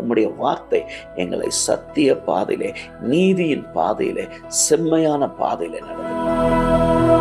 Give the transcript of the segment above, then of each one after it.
உம்முடைய வார்த்தை எங்களை சத்திய பாதையிலே நீதியின் பாதையிலே செம்மையான பாதையிலே நடந்து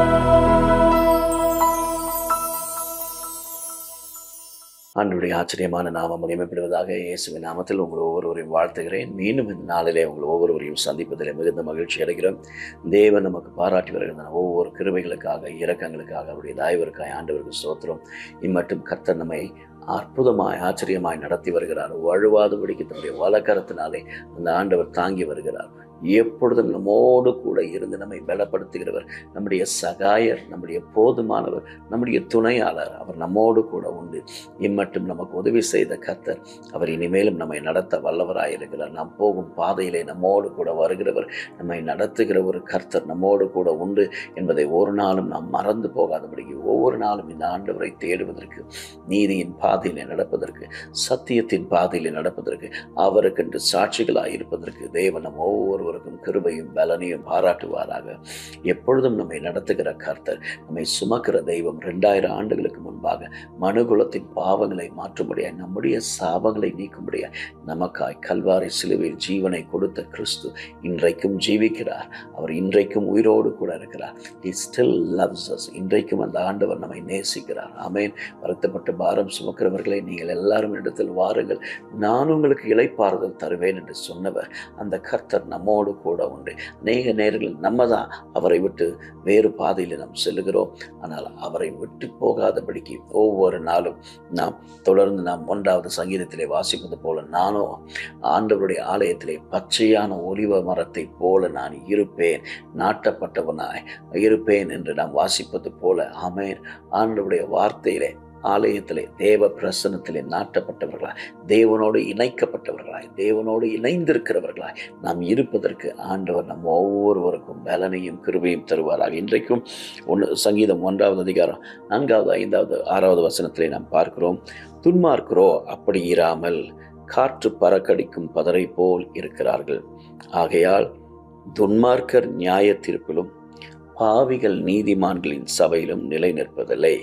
ஆண்டுடைய ஆச்சரியமான நாமம் மகிமைப்படுவதாக இயேசுவின் நாமத்தில் உங்கள் ஒவ்வொருவரையும் வாழ்த்துகிறேன் மீண்டும் இந்த நாளிலே உங்கள் ஒவ்வொருவரையும் சந்திப்பதில் மிகுந்த மகிழ்ச்சி அடைகிறோம் தேவன் நமக்கு பாராட்டி வருகின்ற ஒவ்வொரு கிருபைகளுக்காக இரக்கங்களுக்காக அவருடைய தாய்வருக்காய் ஆண்டவருக்கு ஸ்தோத்திரம் இம்மட்டும் கர்த்தர் நம்மை அற்புதமாய் ஆச்சரியமாய் நடத்தி வருகிறார் வழுவாதபடிக்கு தன்னுடைய வலக்கரத்தினாலே அந்த ஆண்டவர் தாங்கி வருகிறார் எப்பொழுதும் நம்மோடு கூட இருந்து நம்மை பலப்படுத்துகிறவர் நம்முடைய சகாயர் நம்முடைய போதுமானவர் நம்முடைய துணையாளர் அவர் நம்மோடு கூட உண்டு இம்மட்டும் நமக்கு உதவி செய்த கர்த்தர் அவர் இனிமேலும் நம்மை நடத்த வல்லவராயிருக்கிறார் நாம் போகும் பாதையிலே நம்மோடு கூட வருகிறவர் நம்மை நடத்துகிற ஒரு கர்த்தர் நம்மோடு கூட உண்டு என்பதை ஒரு நாளும் நாம் மறந்து போகாதபடிக்கு ஒவ்வொரு நாளும் இந்த ஆண்டவரை தேடுவதற்கு நீதியின் பாதையிலே நடப்பதற்கு சத்தியத்தின் பாதையிலே நடப்பதற்கு அவருக்கென்று சாட்சிகளாய் இருப்பதற்கு தேவன் நம் ஒவ்வொருவருக்கும் கிருபையும் பலனையும் பாராட்டுவாராக எப்பொழுதும் நம்மை நடத்துகிற கர்த்தர் நம்மை சுமக்கிற தெய்வம் ரெண்டாயிரம் ஆண்டுகளுக்கு முன்பாக மனுகுலத்தின் பாவங்களை மாற்றும்படியாய் நம்முடைய சாபங்களை நீக்கும்படியாய் நமக்காய் கல்வாரி சிலுவையில் ஜீவனை கொடுத்த கிறிஸ்து இன்றைக்கும் ஜீவிக்கிறார் அவர் இன்றைக்கும் உயிரோடு கூட இருக்கிறார் he still loves us இன்றைக்கும் அந்த ஆண்டவர் நம்மை நேசிக்கிறார் ஆமென் வருத்தப்பட்டு பாரம் சுமக்கிறவர்களை நீங்கள் எல்லாரும் இடத்தில் வாருங்கள் நான் உங்களுக்கு இளைப்பாறுதல் தருவேன் என்று சொன்னவர் அந்த கர்த்தர் நம்மோடு கூட உண்டு அநேக நேரங்களில் நம்ம தான் அவரை விட்டு வேறு பாதையில் நாம் செல்லுகிறோம் ஆனால் அவரை விட்டு போகாதபடிக்கு ஒவ்வொரு நாளும் நாம் தொடர்ந்து நாம் ஒன்றாவது சங்கீதத்திலே வாசிப்பது போல நானோ ஆண்டவருடைய ஆலயத்திலே பச்சையான ஒலிவ மரத்தை போல நான் இருப்பேன் நாட்டப்பட்டவனாய் இருப்பேன் என்று நாம் வாசிப்பது போல ஆமேன் ஆண்டவருடைய வார்த்தையிலே ஆலயத்திலே தேவ பிரசனத்திலே நாட்டப்பட்டவர்களாய் தேவனோடு இணைக்கப்பட்டவர்களாய் தேவனோடு இணைந்திருக்கிறவர்களாய் நாம் இருப்பதற்கு ஆண்டவர் நம் ஒவ்வொருவருக்கும் பலனையும் கிருபையும் தருவாராக இன்றைக்கும் ஒன்று சங்கீதம் ஒன்றாவது அதிகாரம் நான்காவது ஐந்தாவது ஆறாவது வசனத்திலே நாம் பார்க்கிறோம் துன்மார்க்கிறோ அப்படி இராமல் காற்று பறக்கடிக்கும் பதரை போல் இருக்கிறார்கள் ஆகையால் துன்மார்க்கர் நியாய தீர்ப்பிலும் பாவிகள் நீதிமான்களின் சபையிலும் நிலை நிற்பதில்லை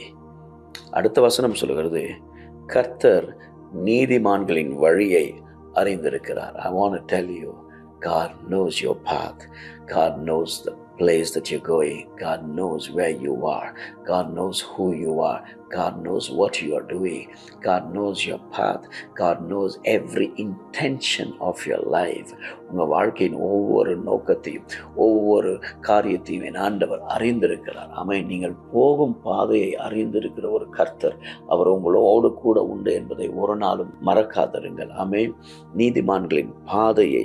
அடுத்த வசனம் சொல்கிறது கர்த்தர் நீதிமான்களின் வழியை அறிந்திருக்கிறார் I want tell you God knows your path. God knows the place that you're going. God knows where you are. God knows who you are. God knows what you are doing. God knows your path. God knows every intention of your life. உங்கள் வாழ்க்கையின் ஒவ்வொரு நோக்கத்தையும் ஒவ்வொரு காரியத்தையும் என் ஆண்டவர் அறிந்திருக்கிறார் அமை நீங்கள் போகும் பாதையை அறிந்திருக்கிற ஒரு கர்த்தர் அவர் உங்களோடு கூட உண்டு என்பதை ஒரு நாளும் மறக்காதிருங்கள் அமை நீதிமான்களின் பாதையை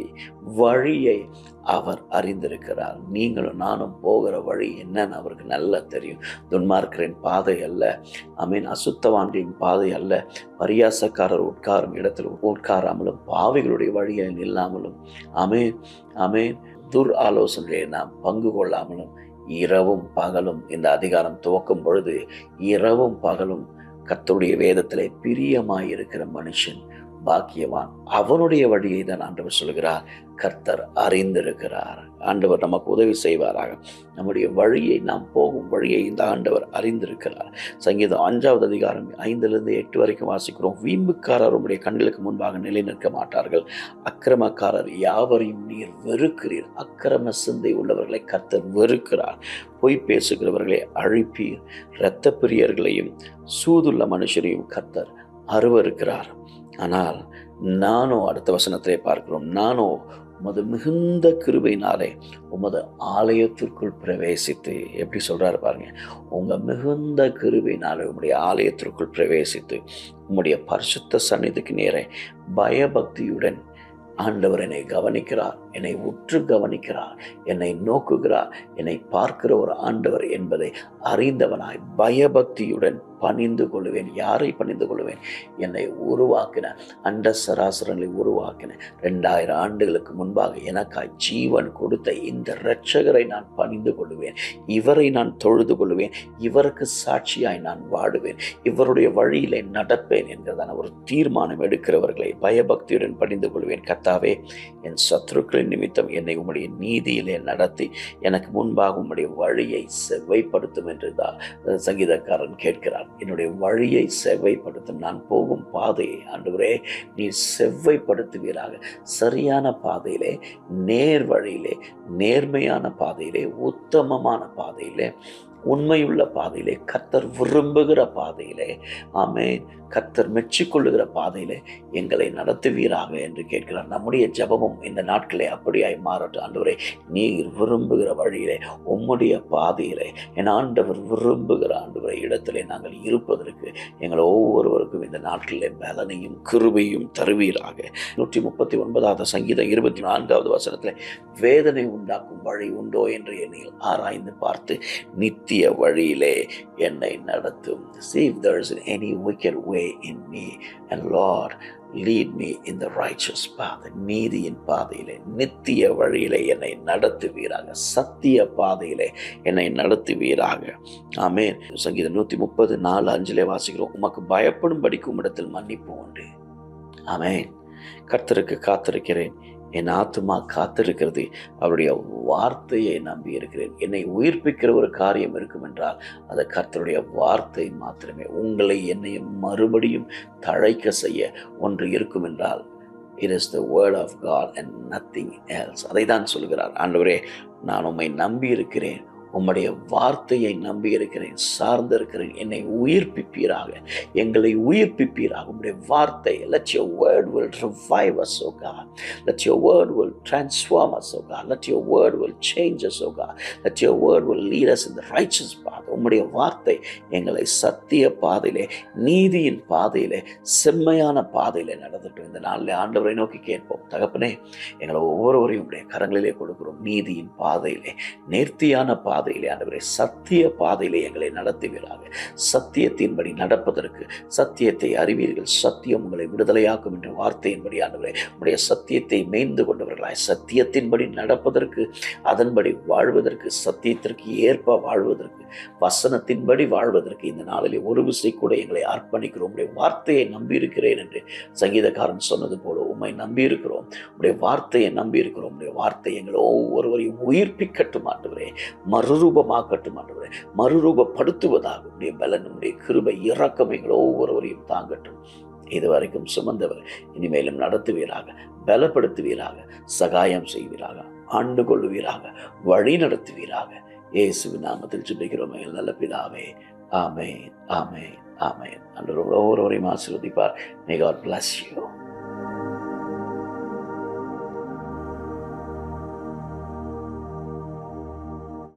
வழியை அவர் அறிந்திருக்கிறார் நீங்களும் நானும் போகிற வழி என்னன்னு அவருக்கு நல்லா தெரியும் துன்மார்க்கரின் பாதை அல்ல அமீன் அசுத்தவாண்டின் பாதை அல்ல பரியாசக்காரர் உட்காரும் இடத்தில் உட்காராமலும் பாவிகளுடைய வழியில் இல்லாமலும் அமேன் அமேன் துர் ஆலோசனையை நாம் பங்கு கொள்ளாமலும் இரவும் பகலும் இந்த அதிகாரம் துவக்கும் பொழுது இரவும் பகலும் கர்த்தருடைய வேதத்திலே பிரியமாய் இருக்கிற மனுஷன் பாக்கியவான் அவனுடைய வழியை தான் ஆண்டவர் சொல்கிறார் கர்த்தர் அறிந்திருக்கிறார் ஆண்டவர் நமக்கு உதவி செய்வாராக நம்முடைய வழியை நாம் போகும் வழியை இந்த ஆண்டவர் அறிந்திருக்கிறார் சங்கீதம் அஞ்சாவது அதிகாரம் ஐந்திலிருந்து எட்டு வரைக்கும் வாசிக்கிறோம் வீம்புக்காரர் உடைய கண்களுக்கு முன்பாக நிலை நிற்க மாட்டார்கள் அக்கிரமக்காரர் யாவரையும் நீர் வெறுக்கிறீர் அக்கிரம சிந்தை உள்ளவர்களை கர்த்தர் வெறுக்கிறார் பொய் பேசுகிறவர்களை அழிப்பீர் இரத்த பிரியர்களையும் சூதுள்ள மனுஷரையும் கர்த்தர் அருவருக்கிறார் ஆனால் நானோ அடுத்த வசனத்திலே பார்க்கிறோம் நானோ உமது மிகுந்த கிருபையினாலே உமது ஆலயத்திற்குள் பிரவேசித்து எப்படி சொல்றாரு பாருங்க உங்க மிகுந்த கிருபையினாலே உம்முடைய ஆலயத்திற்குள் பிரவேசித்து உம்முடைய பரிசுத்த சந்நிதிக்கு நேரே பயபக்தியுடன் ஆண்டவர் என்னை கவனிக்கிறார் என்னை உற்று கவனிக்கிறார் என்னை நோக்குகிறார் என்னை பார்க்கிற ஒரு ஆண்டவர் என்பதை அறிந்தவனாய் பயபக்தியுடன் பணிந்து கொள்வேன் யாரை பணிந்து கொள்வேன் என்னை உருவாக்கின அண்ட சராசரங்களை உருவாக்கின ரெண்டாயிரம் ஆண்டுகளுக்கு முன்பாக எனக்காய் ஜீவன் கொடுத்த இந்த இரட்சகரை நான் பணிந்து கொள்வேன் இவரை நான் தொழுது கொள்வேன் இவருக்கு சாட்சியாய் நான் வாடுவேன் இவருடைய வழியிலே நடப்பேன் என்கிறதான ஒரு தீர்மானம் எடுக்கிறவர்களை பயபக்தியுடன் பணிந்து கொள்வேன் கத்தாவே என் சத்துருக்களை கிருபையின் நிமித்தம் என்னை உம்முடைய நீதியிலே நடத்தி எனக்கு முன்பாக உம்முடைய வழியை செவ்வைப்படுத்தும் என்று தான் சங்கீதக்காரன் கேட்கிறான் என்னுடைய வழியை செவ்வைப்படுத்தும் நான் போகும் பாதையை ஆண்டவரே நீ செவ்வைப்படுத்துவீராக சரியான பாதையிலே நேர் வழியிலே நேர்மையான பாதையிலே உத்தமமான பாதையிலே உண்மையுள்ள பாதையிலே கத்தர் விரும்புகிற பாதையிலே ஆமென் கத்தர் மெச்சிக்கொள்ளுகிற பாதையிலே எங்களை நடத்துவீராக என்று கேட்கிறார் நம்முடைய ஜெபமும் இந்த நாட்களே அப்படியாய் மாறட்டும் ஆண்டவரே நீர் விரும்புகிற வழியிலே உம்முடைய பாதையிலே என் ஆண்டவர் விரும்புகிற ஆண்டவரை இடத்திலே நாங்கள் இருப்பதற்கு எங்கள் ஒவ்வொருவருக்கும் இந்த நாட்களிலே பலனையும் கிருபையும் தருவீராக நூற்றி முப்பத்தி ஒன்பதாவது சங்கீதம் இருபத்தி நான்காவது வசனத்தில் வேதனை உண்டாக்கும் வழி உண்டோ என்று என்னை ஆராய்ந்து பார்த்து நித்திய வழியிலே என்னை நடத்தும் see if there is any wicked way in me and Lord lead me in the righteous path நீதியின் பாதையிலே நித்திய வழியிலே என்னை நடத்துவீராக சத்திய பாதையிலே என்னை நடத்துவீராக ஆமென் சங்கீதம் நூற்றி முப்பது நாலு அஞ்சிலே வாசிக்கிறோம் உமக்கு பயப்படும்படிக்கும் இடத்தில் மன்னிப்பு உண்டு ஆமென் கர்த்தருக்கு காத்திருக்கிறேன் என் ஆத்துமா காத்திருக்கிறது அவருடைய வார்த்தையை நம்பி இருக்கிறேன் என்னை உயிர்ப்பிக்கிற ஒரு காரியம் இருக்கும் என்றால் அது கர்த்தருடைய வார்த்தை மாத்திரமே உங்களை என்னையும் மறுபடியும் தழைக்க செய்ய ஒன்று இருக்கும் என்றால் it is the word of God and nothing else அதை தான் சொல்கிறார் ஆண்டவரே நான் உம்மை நம்பி இருக்கிறேன் உம்முடைய வார்த்தையை நம்பி இருக்கிறேன் சார்ந்திருக்கிறேன் என்னை உயிர்ப்பிப்பீராக எங்களை உயிர்ப்பிப்பீராக உம்முடைய வார்த்தை let your word will revive us oh God let your word will transform us oh God let your word will change us oh God let your word will lead us in the righteous path உம்முடைய வார்த்தை எங்களை சத்திய பாதையிலே நீதியின் பாதையிலே செம்மையான பாதையிலே நடந்துட்டோம் இந்த நாளில் ஆண்டவரை நோக்கி கேட்போம் தகப்பனே எங்களை ஒவ்வொருவரையும் உடைய கரங்களிலே கொடுக்கிறோம் நீதியின் பாதையிலே நேர்த்தியான பாதையிலே ஆண்டவரே சத்திய பாதையிலே எங்களை நடத்துவீராக சத்தியத்தின்படி நடப்பதற்கு சத்தியத்தை அறிவீர்கள் சத்தியம் உங்களை விடுதலையாக்கும் என்ற வார்த்தையின்படி ஆண்டவரே உடைய சத்தியத்தை மேய்ந்து கொண்டவர்களாய் சத்தியத்தின்படி நடப்பதற்கு அதன்படி வாழ்வதற்கு சத்தியத்திற்கு ஏற்ப வாழ்வதற்கு வசனத்தின்படி வாழ்வதற்கு இந்த நாளிலே ஒரு விசை கூட எங்களை அர்ப்பணிக்கிறோம் உடைய வார்த்தையை நம்பியிருக்கிறேன் என்று சங்கீதக்காரன் சொன்னது போல உம்மை நம்பியிருக்கிறோம் உடைய வார்த்தையை நம்பியிருக்கிறோம் உடைய வார்த்தை எங்களை ஒவ்வொருவரையும் உயிர்ப்பிக்கட்டும் ஆண்டவரே மறுரூபமாக்கட்டும் ஆண்டவரே மறுரூபப்படுத்துவதாக உடைய பலன் உடைய கிருபை இறக்கம் எங்களை ஒவ்வொருவரையும் தாங்கட்டும் இதுவரைக்கும் சுமந்தவர் இனிமேலும் நடத்துவீராக பலப்படுத்துவீராக சகாயம் செய்வீராக ஆண்டு கொள்ளுவீராக வழி நடத்துவீராக இயேசுவின் நாமத்தில் ஜெபிக்கிறோம் எங்கள் நல்ல பிதாவே ஆமென் ஆமென் ஆமென் அன்று ஒவ்வொருவரையும் ஆசீர்வதிப்பார் மே காட் bless you